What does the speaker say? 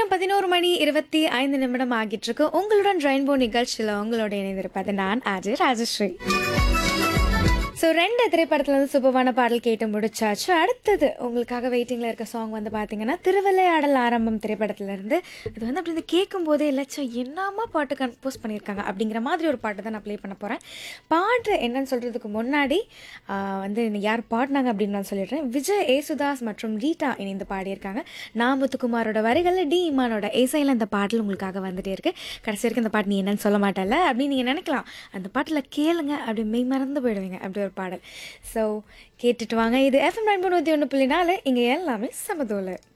நேரம் பதினோரு மணி இருபத்தி ஐந்து நிமிடம் ஆகிட்டு இருக்கு உங்களுடன் ரெயின்போ நிகழ்ச்சியில் உங்களோட இணைந்திருப்பது நான் அஜய் ராஜஸ்ரீ ஸோ ரெண்டு திரைப்படத்துல இருந்து சூப்பரான பாடல் கேட்டு முடிச்சாச்சு அடுத்தது உங்களுக்காக வெயிட்டிங்கில் இருக்க சாங் வந்து பார்த்தீங்கன்னா திருவிளையாடல் ஆரம்பம் திரைப்படத்துல இருந்து இது வந்து அப்படி இந்த கேட்கும் போதே இல்லச்சோ என்னமா பாட்டு கம்போஸ் பண்ணியிருக்காங்க அப்படிங்கிற மாதிரி ஒரு பாட்டு தான் நான் ப்ளே பண்ண போகிறேன் பாட்டு என்னன்னு சொல்கிறதுக்கு முன்னாடி ஆஹ், வந்து யார் பாடினாங்க அப்படின்னு நான் சொல்லிடுறேன் விஜய் ஏசுதாஸ் மற்றும் ரீட்டா இணைந்து பாடியிருக்காங்க நான் முத்துக்குமாரோட வரிகளில் டி இமானோட இசையில் இந்த பாடல் உங்களுக்காக வந்துட்டே இருக்கு கடைசி வரைக்கும் இந்த பாட்டு நீ என்னன்னு சொல்ல மாட்டல அப்படின்னு நீங்கள் நினைக்கலாம் அந்த பாட்டில் கேளுங்க அப்படி மெய் மறந்து போயிடுவீங்க அப்படி ஒரு பாடல் ஸோ கேட்டுட்டு வாங்க இது எஃப்எம் ரெண்டு நூற்றி ஒன்று புள்ளி நாலு இங்கே எல்லாமே சமதோலை